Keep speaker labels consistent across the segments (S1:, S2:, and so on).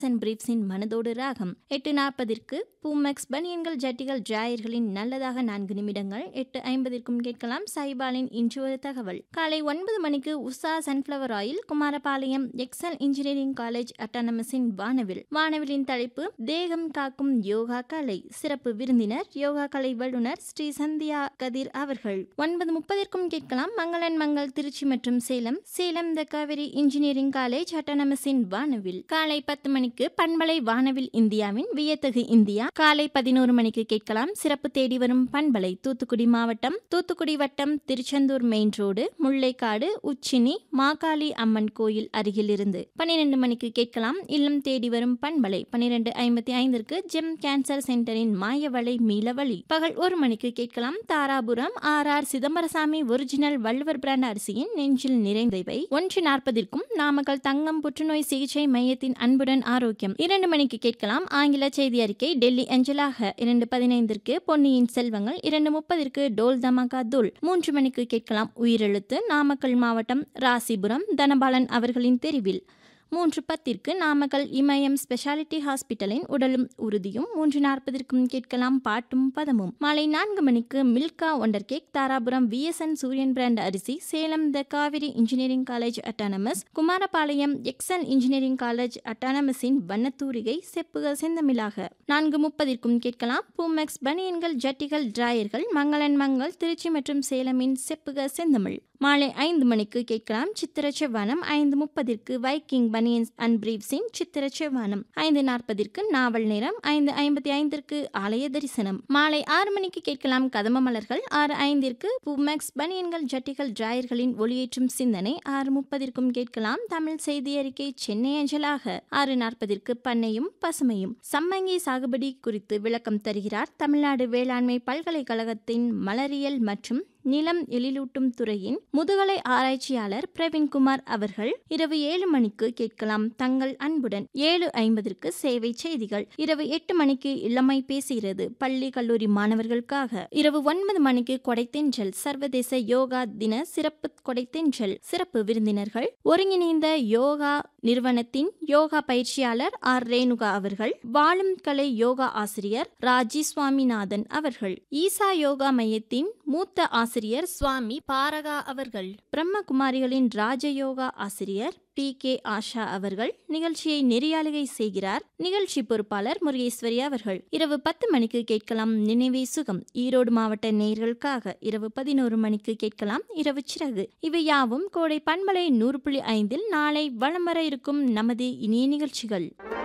S1: and பிரீப்ஸின் மனதோடு ராகம் எட்டு நாற்பதிற்கு பூமெக்ஸ் பனியன்கள் ஜட்டிகள் ஜாயர்களின் நல்லதாக நான்கு நிமிடங்கள் எட்டு ஐம்பதிற்கும் கேட்கலாம் சைபாலின் இன்று ஒரு தகவல் காலை ஒன்பது மணிக்கு Usha sunflower oil Kumarapalayam Excel engineering college அட்டானமஸின் வானவில் வானவிலின் தலைப்பு தேகம் காக்கும் யோகா கலை சிறப்பு விருந்தினர் யோகா கலை வல்லுநர் ஸ்ரீ சந்தியா கதிர் அவர்கள் ஒன்பது முப்பதிற்கும் கேட்கலாம் மங்களன் மங்கள் திருச்சி மற்றும் Salem Salem the Kaveri engineering college அட்டானமஸின் வானவில் காலை பத்து மணிக்கு பண்பலை வானவில் இந்தியாவின் வியத்தகு இந்தியா காலை பதினோரு மணிக்கு கேட்கலாம் சிறப்பு தேடி வரும் பண்பலை தூத்துக்குடி மாவட்டம் தூத்துக்குடி வட்டம் திருச்செந்தூர் மெயின் ரோடு முல்லைக்காடு உச்சினி மாகாளி அம்மன் கோயில் அருகில் இருந்து பன்னிரண்டு மணிக்கு கேட்கலாம் இல்லம் தேடி வரும் பண்பலை பன்னிரண்டு ஐம்பத்தி ஐந்திற்கு ஜெம் கேன்சர் சென்டரின் மாயவளை மீளவழி பகல் ஒரு மணிக்கு கேட்கலாம் Dharapuram R R Chidambarasamy original Valluvar brand அரிசியின் நெஞ்சில் நிறைந்தவை ஒன்று நாற்பதிற்கும் நாமக்கல் தங்கம் புற்றுநோய் சிகிச்சை மையத்தின் அன்புடன் ஆரோக்கியம் இரண்டு மணிக்கு கேட்கலாம் ஆங்கில செய்தி அறிக்கை டெல்லி அஞ்சலாக இரண்டு பதினைந்திற்கு பொன்னியின் செல்வங்கள் இரண்டு முப்பதிற்கு டோல் தமாகா தூள் மூன்று மணிக்கு கேட்கலாம் உயிரெழுத்து நாமக்கல் மாவட்டம் ராசிபுரம் தனபாலன் அவர்களின் தெரிவில் மூன்று பத்திற்கு நாமக்கல் இமயம் ஸ்பெஷாலிட்டி ஹாஸ்பிட்டலின் உடலும் உறுதியும் மூன்று நாற்பதற்கும் கேட்கலாம் பாட்டும் பதமும் மாலை நான்கு மணிக்கு Milka wonder cake Dharapuram VSN Suriyan brand அரிசி Salem the Kaveri engineering college autonomous Kumarapalayam Excel engineering college அட்டானமஸின் வண்ணத்தூரிகை செப்புக செந்தமிழாக நான்கு முப்பதிற்கும் கேட்கலாம் பூமெக்ஸ் பனியன்கள் ஜட்டிகள் டிராயர்கள் மங்களன் மங்கள் திருச்சி மற்றும் சேலமின் செப்புக செந்தமிழ் மாலை ஐந்து மணிக்கு கேட்கலாம் சித்திர செவ்வானம் ஐந்து முப்பதிற்கு வைக்கிங் பனியன்ஸ் அண்ட் பிரீவ்ஸின் சித்திர செவ்வானம் ஐந்து நாற்பதிற்கு நாவல் நேரம் ஐந்து ஐம்பத்தி ஐந்திற்கு ஆலய தரிசனம் மாலை ஆறு மணிக்கு கேட்கலாம் கதம மலர்கள் ஆறு ஐந்திற்கு பூமெக்ஸ் பனியன்கள் ஜட்டிகள் டிராயர்களின் ஒளியேற்றும் சிந்தனை ஆறு முப்பதிற்கும் கேட்கலாம் தமிழ் செய்தி அறிக்கை சென்னை அஞ்சலாக ஆறு நாற்பதிற்கு பண்ணையும் பசுமையும் சம்மங்கி சாகுபடி குறித்து விளக்கம் தருகிறார் தமிழ்நாடு வேளாண்மை பல்கலைக்கழகத்தின் மலரியல் மற்றும் நிலம் எழிலூட்டும் துறையின் முதுகலை ஆராய்ச்சியாளர் பிரவீன்குமார் அவர்கள் இரவு ஏழு மணிக்கு கேட்கலாம் தங்கள் அன்புடன் ஏழு ஐம்பதற்கு சேவை செய்திகள் இரவு எட்டு மணிக்கு இளமை பேசுகிறது பள்ளி கல்லூரி மாணவர்களுக்காக இரவு ஒன்பது மணிக்கு கொடைத்தென்றல் சர்வதேச யோகா தின சிறப்பு கொடைத்தென்றல் சிறப்பு விருந்தினர்கள் ஒருங்கிணைந்த யோகா நிறுவனத்தின் யோகா பயிற்சியாளர் ஆர் ரேணுகா அவர்கள் வாழும் கலை யோகா ஆசிரியர் ராஜி சுவாமிநாதன் அவர்கள் ஈசா யோகா மையத்தின் மூத்த ஆசிரியர் சுவாமி பாரகா அவர்கள் பிரம்மகுமாரிகளின் ராஜயோகா ஆசிரியர் பி கே ஆஷா அவர்கள் நிகழ்ச்சியை நெறியாளுகை செய்கிறார் நிகழ்ச்சி பொறுப்பாளர் முருகேஸ்வரி அவர்கள் இரவு பத்து மணிக்கு கேட்கலாம் நினைவே சுகம் ஈரோடு மாவட்ட நேயர்களுக்காக இரவு பதினோரு மணிக்கு கேட்கலாம் இரவு சிறகு இவை யாவும் கோடை பண்பலை நூறு புள்ளி ஐந்தில் நாளை வலம் வர இருக்கும் நமது இனிய நிகழ்ச்சிகள்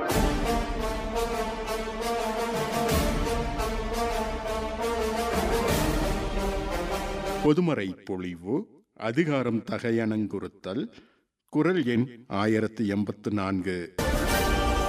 S2: பொதுமறை பொழிவு அதிகாரம் தகையணங்குறுத்தல் குரல் எண் ஆயிரத்தி எண்பத்து நான்கு